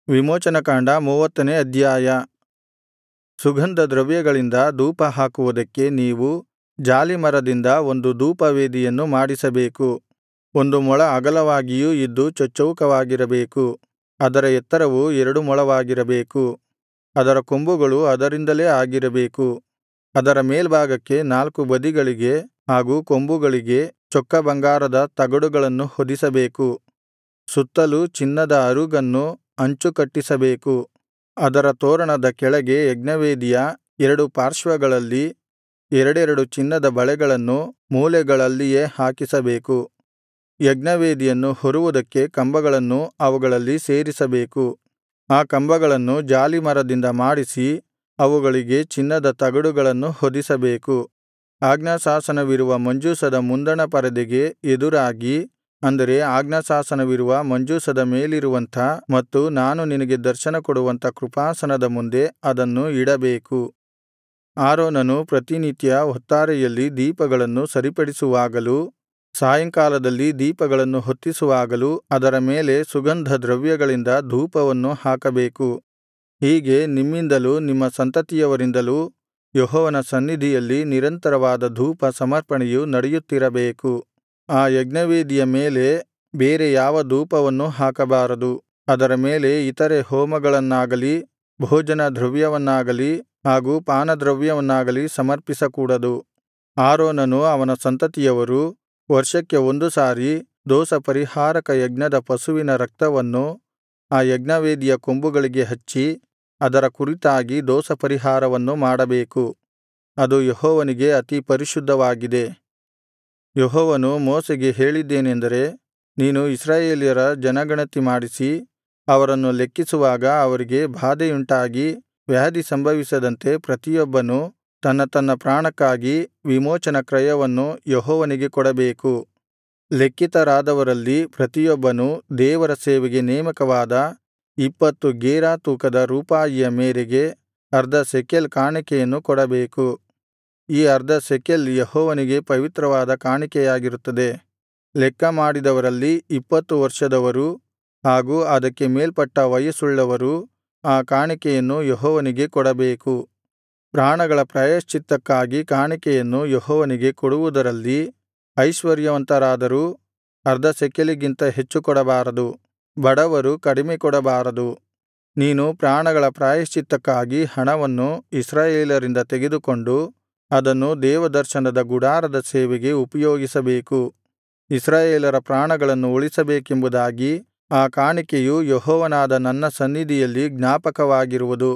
ವಿಮೋಚನಕಾಂಡ ಮೂವತ್ತನೇ ಅಧ್ಯಾಯ ಸುಗಂಧದ್ರವ್ಯಗಳಿಂದ ಧೂಪಹಾಕುವುದಕ್ಕೆ ನೀವು ಜಾಲೀಮರದಿಂದ ಒಂದು ಧೂಪವೇದಿಯನ್ನು ಮಾಡಿಸಬೇಕು ಒಂದು ಮೊಳ ಅಗಲವಾಗಿಯೂ ಇದ್ದು ಚಚ್ಚೌಕವಾಗಿರಬೇಕು ಅದರ ಎತ್ತರವು ಎರಡು ಮೊಳವಾಗಿರಬೇಕು ಅದರ ಕೊಂಬುಗಳು ಅದರಿಂದಲೇ ಆಗಿರಬೇಕು ಅದರ ಮೇಲ್ಭಾಗಕ್ಕೆ ನಾಲ್ಕು ಬದಿಗಳಿಗೆ ಹಾಗೂ ಕೊಂಬುಗಳಿಗೆ ಚೊಕ್ಕ ಬಂಗಾರದ ತಗಡುಗಳನ್ನು ಹೊದಿಸಬೇಕು ಸುತ್ತಲೂ ಚಿನ್ನದ ಅರುಗನ್ನು ಅಂಚು ಕಟ್ಟಿಸಬೇಕು ಅದರ ತೋರಣದ ಕೆಳಗೆ ಯಜ್ಞವೇದಿಯ ಎರಡು ಪಾರ್ಶ್ವಗಳಲ್ಲಿ ಎರಡೆರಡು ಚಿನ್ನದ ಬಳೆಗಳನ್ನು ಮೂಲೆಗಳಲ್ಲಿಯೇ ಹಾಕಿಸಬೇಕು ಯಜ್ಞವೇದಿಯನ್ನು ಹೊರುವುದಕ್ಕೆ ಕಂಬಗಳನ್ನು ಅವುಗಳಲ್ಲಿ ಸೇರಿಸಬೇಕು ಆ ಕಂಬಗಳನ್ನು ಜಾಲೀಮರದಿಂದ ಮಾಡಿಸಿ ಅವುಗಳಿಗೆ ಚಿನ್ನದ ತಗಡುಗಳನ್ನು ಹೊದಿಸಬೇಕು ಆಜ್ಞಾಶಾಸನವಿರುವ ಮಂಜೂಷದ ಮುಂದಣ ಪರದೆಗೆ ಎದುರಾಗಿ ಅಂದರೆ ಆಜ್ಞಾಶಾಸನವಿರುವ ಮಂಜೂಷದ ಮೇಲಿರುವಂಥ ಮತ್ತು ನಾನು ನಿನಗೆ ದರ್ಶನಕೊಡುವಂಥ ಕೃಪಾಸನದ ಮುಂದೆ ಅದನ್ನು ಇಡಬೇಕು ಆರೋನನು ಪ್ರತಿನಿತ್ಯ ಹೊತ್ತಾರೆಯಲ್ಲಿ ದೀಪಗಳನ್ನು ಸರಿಪಡಿಸುವಾಗಲೂ ಸಾಯಂಕಾಲದಲ್ಲಿ ದೀಪಗಳನ್ನು ಹೊತ್ತಿಸುವಾಗಲೂ ಅದರ ಮೇಲೆ ಸುಗಂಧದ್ರವ್ಯಗಳಿಂದ ಧೂಪವನ್ನು ಹಾಕಬೇಕು ಹೀಗೆ ನಿಮ್ಮಿಂದಲೂ ನಿಮ್ಮ ಸಂತತಿಯವರಿಂದಲೂ ಯೆಹೋವನ ಸನ್ನಿಧಿಯಲ್ಲಿ ನಿರಂತರವಾದ ಧೂಪ ಸಮರ್ಪಣೆಯು ನಡೆಯುತ್ತಿರಬೇಕು ಆ ಯಜ್ಞವೇದಿಯ ಮೇಲೆ ಬೇರೆ ಯಾವ ಧೂಪವನ್ನೂ ಹಾಕಬಾರದು ಅದರ ಮೇಲೆ ಇತರೆ ಹೋಮಗಳನ್ನಾಗಲಿ ಭೋಜನ ದ್ರವ್ಯವನ್ನಾಗಲಿ ಹಾಗೂ ಪಾನದ್ರವ್ಯವನ್ನಾಗಲಿ ಸಮರ್ಪಿಸಕೂಡದು ಆರೋನನೂ ಅವನ ಸಂತತಿಯವರೂ ವರ್ಷಕ್ಕೆ ಒಂದು ಸಾರಿ ದೋಷಪರಿಹಾರಕ ಯಜ್ಞದ ಪಶುವಿನ ರಕ್ತವನ್ನು ಆ ಯಜ್ಞವೇದಿಯ ಕೊಂಬುಗಳಿಗೆ ಹಚ್ಚಿ ಅದರ ಕುರಿತಾಗಿ ದೋಷಪರಿಹಾರವನ್ನು ಮಾಡಬೇಕು ಅದು ಯೆಹೋವನಿಗೆ ಅತಿ ಪರಿಶುದ್ಧವಾಗಿದೆ ಯೆಹೋವನು ಮೋಶೆಗೆ ಹೇಳಿದ್ದೇನೆಂದರೆ ನೀನು ಇಸ್ರಾಯೇಲ್ಯರ ಜನಗಣತಿ ಮಾಡಿಸಿ ಅವರನ್ನು ಲೆಕ್ಕಿಸುವಾಗ ಅವರಿಗೆ ಬಾಧೆಯುಂಟಾಗಿ ವ್ಯಾಧಿ ಸಂಭವಿಸದಂತೆ ಪ್ರತಿಯೊಬ್ಬನು ತನ್ನ ತನ್ನ ಪ್ರಾಣಕ್ಕಾಗಿ ವಿಮೋಚನ ಕ್ರಯವನ್ನು ಯೆಹೋವನಿಗೆ ಕೊಡಬೇಕು ಲೆಕ್ಕಿತರಾದವರಲ್ಲಿ ಪ್ರತಿಯೊಬ್ಬನು ದೇವರ ಸೇವೆಗೆ ನೇಮಕವಾದ ಇಪ್ಪತ್ತು ಗೇರಾ ತೂಕದ ರೂಪಾಯಿಯ ಮೇರೆಗೆ ಅರ್ಧ ಶೆಕೆಲ್ ಕಾಣಿಕೆಯನ್ನು ಕೊಡಬೇಕು ಈ ಅರ್ಧ ಶೆಕೆಲ್ ಯೆಹೋವನಿಗೆ ಪವಿತ್ರವಾದ ಕಾಣಿಕೆಯಾಗಿರುತ್ತದೆ ಲೆಕ್ಕ ಮಾಡಿದವರಲ್ಲಿ ಇಪ್ಪತ್ತು ವರ್ಷದವರು ಹಾಗೂ ಅದಕ್ಕೆ ಮೇಲ್ಪಟ್ಟ ವಯಸ್ಸುಳ್ಳವರು ಆ ಕಾಣಿಕೆಯನ್ನು ಯೆಹೋವನಿಗೆ ಕೊಡಬೇಕು ಪ್ರಾಣಗಳ ಪ್ರಾಯಶ್ಚಿತ್ತಕ್ಕಾಗಿ ಕಾಣಿಕೆಯನ್ನು ಯೆಹೋವನಿಗೆ ಕೊಡುವುದರಲ್ಲಿ ಐಶ್ವರ್ಯವಂತರಾದರೂ ಅರ್ಧ ಶೆಕೆಲಿಗಿಂತ ಹೆಚ್ಚು ಕೊಡಬಾರದು ಬಡವರು ಕಡಿಮೆ ಕೊಡಬಾರದು ನೀನು ಪ್ರಾಣಗಳ ಪ್ರಾಯಶ್ಚಿತ್ತಕ್ಕಾಗಿ ಹಣವನ್ನು ಇಸ್ರಾಯೇಲರಿಂದ ತೆಗೆದುಕೊಂಡು ಅದನ್ನು ದೇವದರ್ಶನದ ಗುಡಾರದ ಸೇವೆಗೆ ಉಪಯೋಗಿಸಬೇಕು ಇಸ್ರಾಯೇಲರ ಪ್ರಾಣಗಳನ್ನು ಉಳಿಸಬೇಕೆಂಬುದಾಗಿ ಆ ಕಾಣಿಕೆಯು ಯೆಹೋವನಾದ ನನ್ನ ಸನ್ನಿಧಿಯಲ್ಲಿ ಜ್ಞಾಪಕವಾಗಿರುವುದು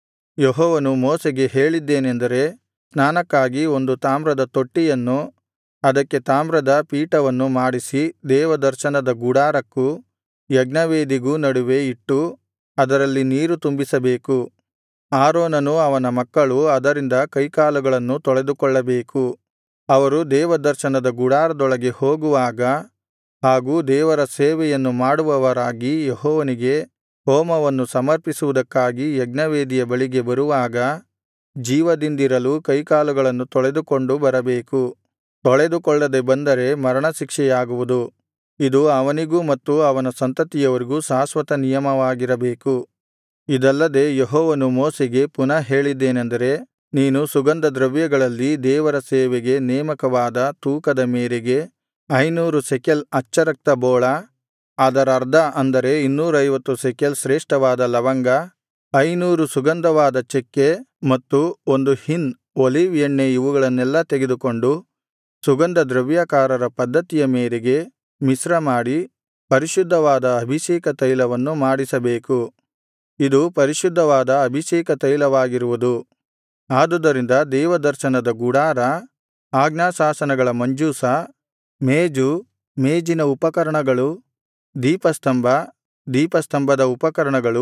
ಯೆಹೋವನು ಮೋಶೆಗೆ ಹೇಳಿದ್ದೇನೆಂದರೆ ಸ್ನಾನಕ್ಕಾಗಿ ಒಂದು ತಾಮ್ರದ ತೊಟ್ಟಿಯನ್ನು ಅದಕ್ಕೆ ತಾಮ್ರದ ಪೀಠವನ್ನು ಮಾಡಿಸಿ ದೇವದರ್ಶನದ ಗುಡಾರಕ್ಕೂ ಯಜ್ಞವೇದಿಗೂ ನಡುವೆ ಇಟ್ಟು ಅದರಲ್ಲಿ ನೀರು ತುಂಬಿಸಬೇಕು ಆರೋನನೂ ಅವನ ಮಕ್ಕಳು ಅದರಿಂದ ಕೈಕಾಲುಗಳನ್ನು ತೊಳೆದುಕೊಳ್ಳಬೇಕು ಅವರು ದೇವದರ್ಶನದ ಗುಡಾರದೊಳಗೆ ಹೋಗುವಾಗ ಹಾಗೂ ದೇವರ ಸೇವೆಯನ್ನು ಮಾಡುವವರಾಗಿ ಯೆಹೋವನಿಗೆ ಹೋಮವನ್ನು ಸಮರ್ಪಿಸುವುದಕ್ಕಾಗಿ ಯಜ್ಞವೇದಿಯ ಬಳಿಗೆ ಬರುವಾಗ ಜೀವದಿಂದಿರಲು ಕೈಕಾಲುಗಳನ್ನು ತೊಳೆದುಕೊಂಡು ಬರಬೇಕು ತೊಳೆದುಕೊಳ್ಳದೆ ಬಂದರೆ ಮರಣಶಿಕ್ಷೆಯಾಗುವುದು ಇದು ಅವನಿಗೂ ಮತ್ತು ಅವನ ಸಂತತಿಯವರಿಗೂ ಶಾಶ್ವತ ನಿಯಮವಾಗಿರಬೇಕು ಇದಲ್ಲದೆ ಯೆಹೋವನು ಮೋಶೆಗೆ ಪುನಃ ಹೇಳಿದ್ದೇನೆಂದರೆ ನೀನು ಸುಗಂಧದ್ರವ್ಯಗಳಲ್ಲಿ ದೇವರ ಸೇವೆಗೆ ನೇಮಕವಾದ ತೂಕದ ಮೇರೆಗೆ ಐನೂರು ಶೆಕೆಲ್ ಅಚ್ಚರಕ್ತ ಬೋಳ ಅದರರ್ಧ ಅಂದರೆ ಇನ್ನೂರೈವತ್ತು ಶೆಕೆಲ್ ಶ್ರೇಷ್ಠವಾದ ಲವಂಗ ಐನೂರು ಸುಗಂಧವಾದ ಚೆಕ್ಕೆ ಮತ್ತು ಒಂದು ಹಿನ್ ಒಲಿವ್ ಎಣ್ಣೆ ಇವುಗಳನ್ನೆಲ್ಲಾ ತೆಗೆದುಕೊಂಡು ಸುಗಂಧ ದ್ರವ್ಯಕಾರರ ಪದ್ಧತಿಯ ಮೇರೆಗೆ ಮಿಶ್ರಮಾಡಿ ಪರಿಶುದ್ಧವಾದ ಅಭಿಷೇಕ ತೈಲವನ್ನು ಮಾಡಿಸಬೇಕು ಇದು ಪರಿಶುದ್ಧವಾದ ಅಭಿಷೇಕ ತೈಲವಾಗಿರುವುದು ಆದುದರಿಂದ ದೇವದರ್ಶನದ ಗುಡಾರ ಆಜ್ಞಾಶಾಸನಗಳ ಮಂಜೂಷ ಮೇಜು ಮೇಜಿನ ಉಪಕರಣಗಳು ದೀಪಸ್ತಂಭ ದೀಪಸ್ತಂಭದ ಉಪಕರಣಗಳು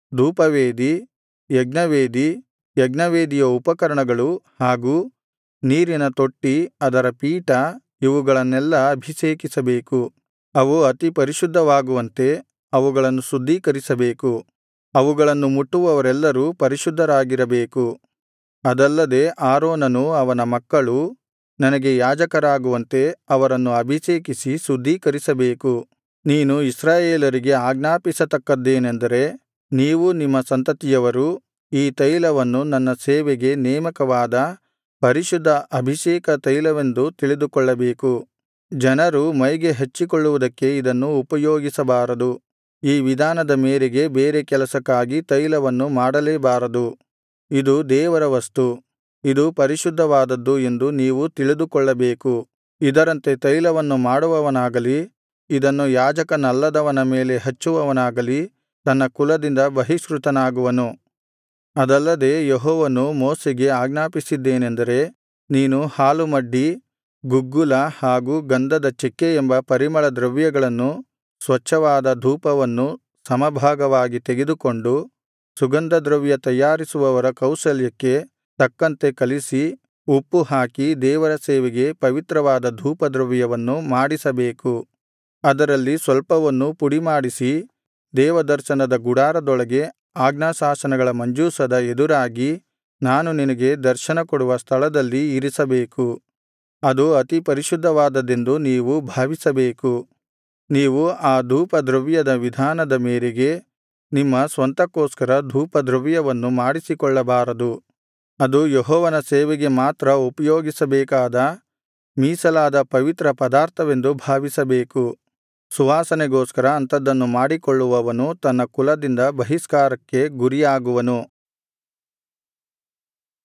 ಧೂಪವೇದಿ ಯಜ್ಞವೇದಿ ಯಜ್ಞವೇದಿಯ ಉಪಕರಣಗಳು ಹಾಗೂ ನೀರಿನ ತೊಟ್ಟಿ ಅದರ ಪೀಠ ಇವುಗಳನ್ನೆಲ್ಲಾ ಅಭಿಷೇಕಿಸಬೇಕು ಅವು ಅತಿ ಪರಿಶುದ್ಧವಾಗುವಂತೆ ಅವುಗಳನ್ನು ಶುದ್ಧೀಕರಿಸಬೇಕು ಅವುಗಳನ್ನು ಮುಟ್ಟುವವರೆಲ್ಲರೂ ಪರಿಶುದ್ಧರಾಗಿರಬೇಕು ಅದಲ್ಲದೆ ಆರೋನನೂ ಅವನ ಮಕ್ಕಳೂ ನನಗೆ ಯಾಜಕರಾಗುವಂತೆ ಅವರನ್ನು ಅಭಿಷೇಕಿಸಿ ಶುದ್ಧೀಕರಿಸಬೇಕು ನೀನು ಇಸ್ರಾಯೇಲರಿಗೆ ಆಜ್ಞಾಪಿಸತಕ್ಕದ್ದೇನೆಂದರೆ ನೀವೂ ನಿಮ್ಮ ಸಂತತಿಯವರೂ ಈ ತೈಲವನ್ನು ನನ್ನ ಸೇವೆಗೆ ನೇಮಕವಾದ ಪರಿಶುದ್ಧ ಅಭಿಷೇಕ ತೈಲವೆಂದು ತಿಳಿದುಕೊಳ್ಳಬೇಕು ಜನರು ಮೈಗೆ ಹಚ್ಚಿಕೊಳ್ಳುವುದಕ್ಕೆ ಇದನ್ನು ಉಪಯೋಗಿಸಬಾರದು ಈ ವಿಧಾನದ ಮೇರೆಗೆ ಬೇರೆ ಕೆಲಸಕ್ಕಾಗಿ ತೈಲವನ್ನು ಮಾಡಲೇಬಾರದು ಇದು ದೇವರ ವಸ್ತು ಇದು ಪರಿಶುದ್ಧವಾದದ್ದು ಎಂದು ನೀವು ತಿಳಿದುಕೊಳ್ಳಬೇಕು ಇದರಂತೆ ತೈಲವನ್ನು ಮಾಡುವವನಾಗಲಿ ಇದನ್ನು ಯಾಜಕನಲ್ಲದವನ ಮೇಲೆ ಹಚ್ಚುವವನಾಗಲಿ ತನ್ನ ಕುಲದಿಂದ ಬಹಿಷ್ಕೃತನಾಗುವನು ಅದಲ್ಲದೆ ಯೆಹೋವನು ಮೋಶೆಗೆ ಆಜ್ಞಾಪಿಸಿದ್ದೇನೆಂದರೆ ನೀನು ಹಾಲುಮಡ್ಡಿ ಗುಗ್ಗುಲ ಹಾಗೂ ಗಂಧದ ಚೆಕ್ಕೆ ಎಂಬ ಪರಿಮಳ ದ್ರವ್ಯಗಳನ್ನು ಸ್ವಚ್ಛವಾದ ಧೂಪವನ್ನು ಸಮಭಾಗವಾಗಿ ತೆಗೆದುಕೊಂಡು ಸುಗಂಧದ್ರವ್ಯ ತಯಾರಿಸುವವರ ಕೌಶಲ್ಯಕ್ಕೆ ತಕ್ಕಂತೆ ಕಲಿಸಿ ಉಪ್ಪು ಹಾಕಿ ದೇವರ ಸೇವೆಗೆ ಪವಿತ್ರವಾದ ಧೂಪದ್ರವ್ಯವನ್ನು ಮಾಡಿಸಬೇಕು ಅದರಲ್ಲಿ ಸ್ವಲ್ಪವನ್ನು ಪುಡಿಮಾಡಿಸಿ ದೇವದರ್ಶನದ ಗುಡಾರದೊಳಗೆ ಆಜ್ಞಾಶಾಸನಗಳ ಮಂಜೂಷದ ಎದುರಾಗಿ ನಾನು ನಿನಗೆ ದರ್ಶನ ಕೊಡುವ ಸ್ಥಳದಲ್ಲಿ ಇರಿಸಬೇಕು ಅದು ಅತಿ ಪರಿಶುದ್ಧವಾದದ್ದೆಂದು ನೀವು ಭಾವಿಸಬೇಕು ನೀವು ಆ ಧೂಪದ್ರವ್ಯದ ವಿಧಾನದ ಮೇರೆಗೆ ನಿಮ್ಮ ಸ್ವಂತಕ್ಕೋಸ್ಕರ ಧೂಪದ್ರವ್ಯವನ್ನು ಮಾಡಿಸಿಕೊಳ್ಳಬಾರದು ಅದು ಯೆಹೋವನ ಸೇವೆಗೆ ಮಾತ್ರ ಉಪಯೋಗಿಸಬೇಕಾದ ಮೀಸಲಾದ ಪವಿತ್ರ ಪದಾರ್ಥವೆಂದು ಭಾವಿಸಬೇಕು ಸುವಾಸನೆಗೋಸ್ಕರ ಅಂಥದನ್ನು ಮಾಡಿಕೊಳ್ಳುವವನು ತನ್ನ ಕುಲದಿಂದ ಬಹಿಷ್ಕಾರಕ್ಕೆ ಗುರಿಯಾಗುವನು